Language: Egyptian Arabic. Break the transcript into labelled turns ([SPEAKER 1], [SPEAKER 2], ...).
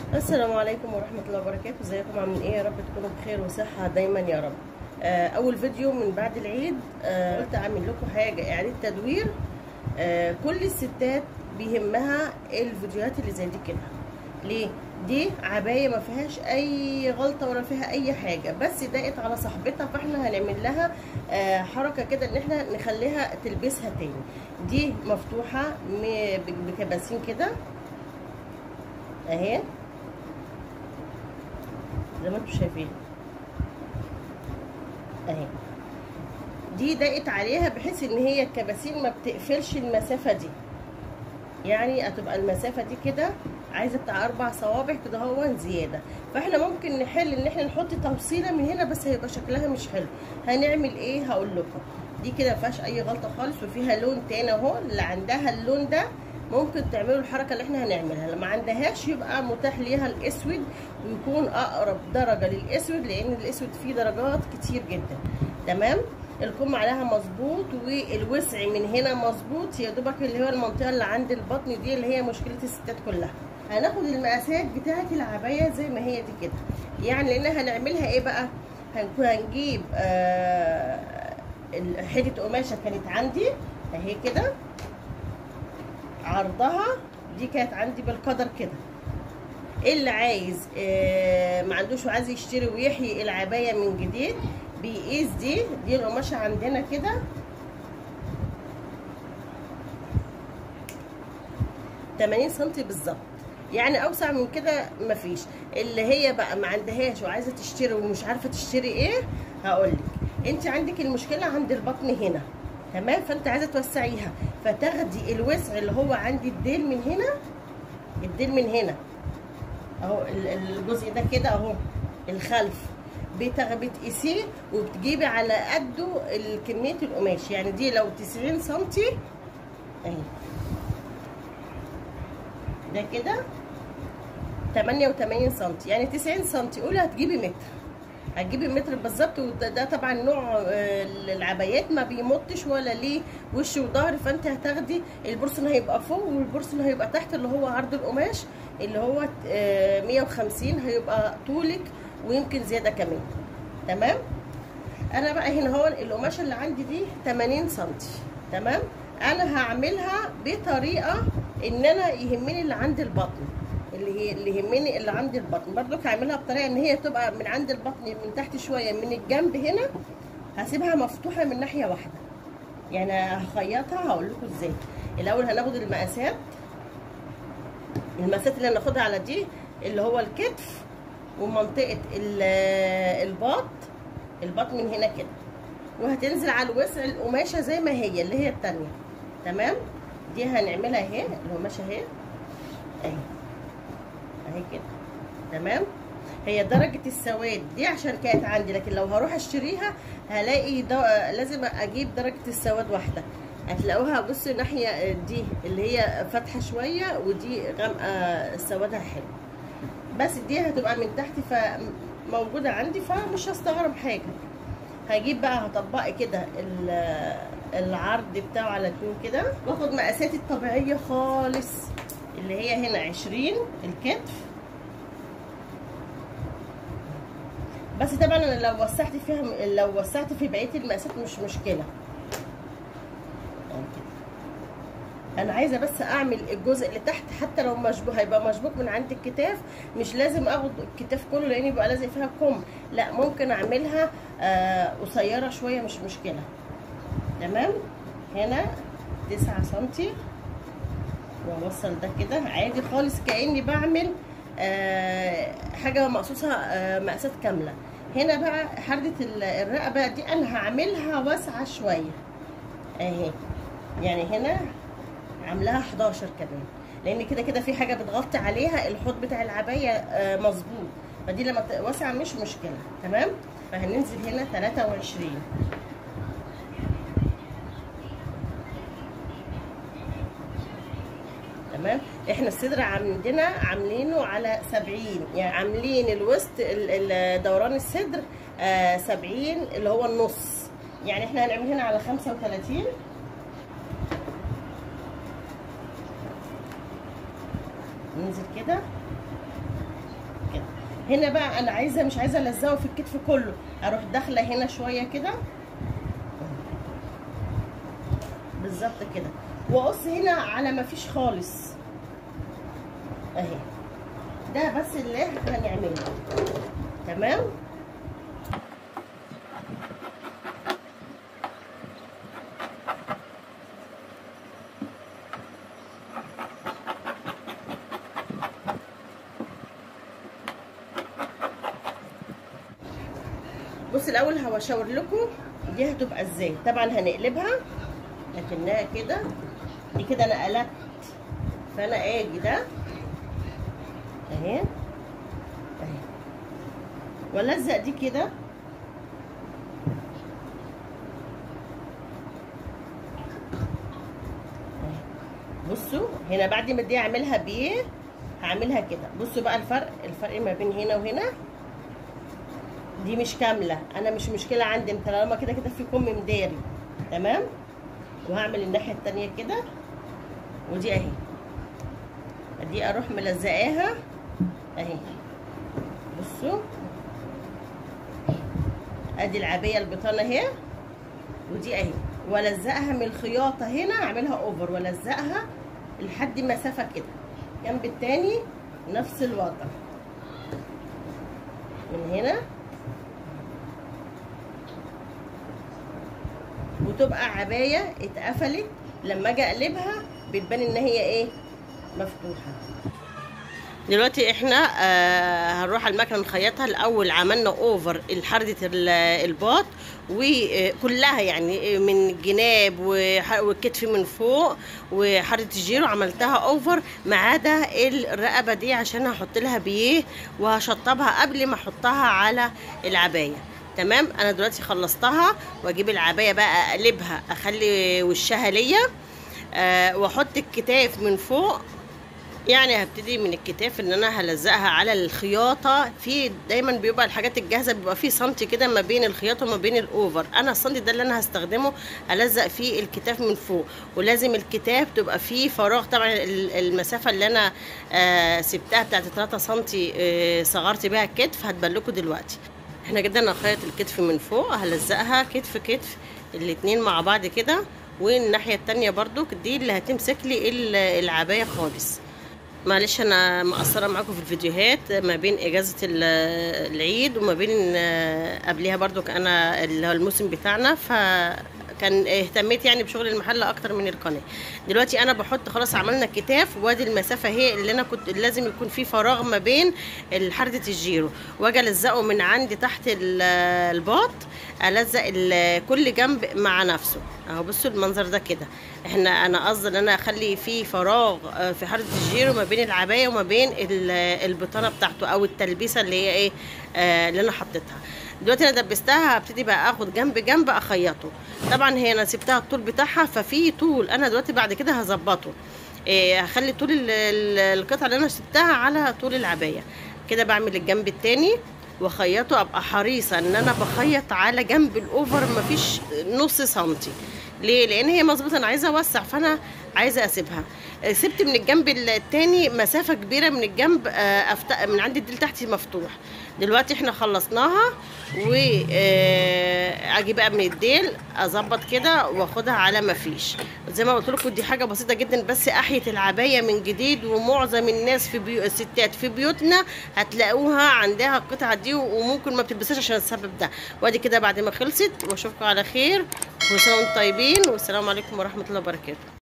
[SPEAKER 1] السلام عليكم ورحمة الله وبركاته ازيكم عاملين ايه يا رب تكونوا بخير وصحة دايما يا رب آه، اول فيديو من بعد العيد آه، قلت اعمل لكم حاجة اعادة تدوير آه، كل الستات بيهمها الفيديوهات اللي زي دي كده ليه دي عباية ما فيهاش اي غلطة ولا فيها اي حاجة بس ضاقت على صاحبتها فاحنا هنعمل لها آه، حركة كده ان احنا نخليها تلبسها تاني دي مفتوحة م- بكباسين كده اهي زي ما انتم شايفين اهي دي ضاقت عليها بحيث ان هي الكباسين ما بتقفلش المسافه دي يعني هتبقى المسافه دي كده عايزه بتاع اربع صوابع كده هو زياده فاحنا ممكن نحل ان احنا نحط توصيله من هنا بس هيبقى شكلها مش حلو هنعمل ايه هقول لكم دي كده ما فيهاش اي غلطه خالص وفيها لون تاني اهو اللي عندها اللون ده ممكن تعملوا الحركه اللي احنا هنعملها لما عندهاش يبقى متاح ليها الاسود ويكون اقرب درجه للاسود لان الاسود فيه درجات كتير جدا تمام الكم عليها مظبوط والوسع من هنا مظبوط يا دوبك اللي هو المنطقه اللي عند البطن دي اللي هي مشكله الستات كلها هناخد المقاسات بتاعه العبايه زي ما هي دي كده يعني لان هنعملها ايه بقى هنكون هنجيب آه حته قماشه كانت عندي اهي كده عرضها دي كانت عندي بالقدر كده اللي عايز آه ما عندوش وعايز يشتري ويحيي العبايه من جديد بيقيس دي دي القماشه عندنا كده تمانين سنتي بالظبط يعني اوسع من كده مفيش اللي هي بقى ما عندهاش وعايزه تشتري ومش عارفه تشتري ايه هقولك انت عندك المشكله عند البطن هنا تمام فانت عايزه توسعيها فتاخدي الوسع اللي هو عند الديل من هنا الديل من هنا اهو الجزء ده كده اهو الخلف بتقيسيه وبتجيبي على قده كميه القماش يعني دي لو 90 سنتي اهي ده كده 88 سنتي يعني 90 سنتي قولي هتجيبي متر هتجيبي متر بالظبط وده ده طبعا نوع العبايات ما بيمطش ولا ليه وش وظهر فانت هتاخدي البرسن هيبقى فوق والبرسن هيبقى تحت اللي هو عرض القماش اللي هو 150 هيبقى طولك ويمكن زياده كمان تمام انا بقى هنا هو القماشه اللي عندي دي 80 سم تمام انا هعملها بطريقه ان انا يهمني اللي عند البطن اللي هي اللي يهمني اللي عند البطن برضك هعملها بطريقه ان هي تبقى من عند البطن من تحت شويه من الجنب هنا هسيبها مفتوحه من ناحيه واحده يعني هخيطها هقول لكم ازاي الاول هناخد المقاسات المقاسات اللي هناخدها على دي اللي هو الكتف ومنطقه الباط الباط من هنا كده وهتنزل على الوسع القماشه زي ما هي اللي هي التانية تمام دي هنعملها اهي القماشه اهي اهي اهي كده تمام هي درجة السواد دي عشان كانت عندي لكن لو هروح اشتريها هلاقي لازم اجيب درجة السواد واحدة هتلاقوها بصوا الناحية دي اللي هي فاتحة شوية ودي غامقة سوادها حلو بس دي هتبقى من تحت فموجودة عندي فمش هستغرب حاجة هجيب بقى هطبق كده العرض بتاعه على اتنين كده واخد مقاساتي الطبيعية خالص اللي هي هنا عشرين الكتف بس طبعا انا لو وسعت فيها لو وسعت في بقيه المقاسات مش مشكله انا عايزه بس اعمل الجزء اللي تحت حتى لو مشبوك هيبقى مشبوك من عند الكتاف مش لازم اخد الكتاف كله لان يبقى لازق فيها كم لا ممكن اعملها آه قصيره شويه مش مشكله تمام هنا تسعة سنتي واوصل ده كده عادي خالص كاني بعمل آه حاجه مقصوصه آه مقاسات كامله هنا بقى حرده الرقبه دي انا هعملها واسعه شويه اهي يعني هنا عاملاها 11 كمان لان كده كده في حاجه بتغطي عليها الحوض بتاع العبايه آه مظبوط فدي لما واسعه مش مشكله تمام فهننزل هنا 23 تمام احنا الصدر عندنا عاملينه على 70 يعني عاملين الوسط دوران الصدر آه 70 اللي هو النص يعني احنا هنعمل هنا على 35 ننزل كده هنا بقى انا عايزه مش عايزه الزقه في الكتف كله اروح داخله هنا شويه كده بالظبط كده واقص هنا على ما فيش خالص اهي ده بس اللي هنعمله تمام بص الاول هشاور لكم دي هتبقى ازاي طبعا هنقلبها لكنها كده دي كده انا قلبت فانا اجي ده اهي اهي والزق دي كده بصوا هنا بعد ما دي اعملها بايه هعملها كده بصوا بقى الفرق الفرق ما بين هنا وهنا دي مش كامله انا مش مشكله عندي انت طالما كده كده في كم مداري تمام وهعمل الناحيه التانية كده ودي اهي دي اروح ملزقاها اهي بصوا ادي العبيه البطانه اهي ودي اهي والزقها من الخياطه هنا اعملها اوفر والزقها لحد مسافه كده جنب التاني نفس الوضع من هنا وتبقى عبايه اتقفلت لما اجي اقلبها بتبان ان هي ايه مفتوحه دلوقتي احنا آه هنروح على المكنه نخيطها الاول عملنا اوفر لحرده الباط وكلها يعني من الجناب والكتف من فوق وحرده الجيرو عملتها اوفر ما عدا الرقبه دي عشان هحط لها بيه وهشطبها قبل ما احطها على العبايه تمام انا دلوقتي خلصتها واجيب العبايه بقى اقلبها اخلي وشها ليا أه واحط الكتاف من فوق يعني هبتدي من الكتاف ان انا هلزقها على الخياطه في دايما بيبقى الحاجات الجاهزه بيبقى في سنتي كده ما بين الخياطه وما بين الاوفر انا السنتي ده اللي انا هستخدمه الزق فيه الكتاف من فوق ولازم الكتاف تبقى فيه فراغ طبعا المسافه اللي انا آه سبتها بتاعت 3 سنتي آه صغرت بيها الكتف هتبان لكم دلوقتي احنا كده هخيط الكتف من فوق هلزقها كتف كتف الاتنين مع بعض كده والناحيه التانية برضو دي اللي هتمسك لي العبايه خالص معلش انا مقصره معاكم في الفيديوهات ما بين اجازه العيد وما بين قبلها برضو انا اللي هو الموسم بتاعنا ف كان اهتميت يعني بشغل المحل اكتر من القناه دلوقتي انا بحط خلاص عملنا الكتاف وادي المسافه هي اللي انا كنت لازم يكون في فراغ ما بين حرده الجيرو واجي الزقه من عندي تحت الباط الزق كل جنب مع نفسه اهو بصوا المنظر ده كده احنا انا قصدي ان انا اخلي فيه فراغ في حرده الجيرو ما بين العبايه وما بين البطانه بتاعته او التلبيسه اللي هي ايه آه اللي انا حطيتها دلوقتي انا دبستها هبتدي بقى اخد جنب جنب اخيطه طبعا هي انا سبتها الطول بتاعها ففي طول انا دلوقتي بعد كده هظبطه إيه هخلي طول القطعه اللي انا سبتها على طول العبايه كده بعمل الجنب التاني واخيطه ابقى حريصه ان انا بخيط على جنب الاوفر مفيش نص سنتي ليه لان هي مظبوطه انا عايزه اوسع فانا عايزه اسيبها سبت من الجنب التاني مسافه كبيره من الجنب أفت... من عند الديل تحتي مفتوح دلوقتي احنا خلصناها واجي بقى من الديل اظبط كده واخدها على ما فيش زي ما قلت لكم دي حاجه بسيطه جدا بس احيه العبايه من جديد ومعظم الناس في بيو... الستات في بيوتنا هتلاقوها عندها القطعه دي وممكن ما بتلبسهاش عشان السبب ده وادي كده بعد ما خلصت واشوفكم على خير كل سنه وانتم طيبين والسلام عليكم ورحمه الله وبركاته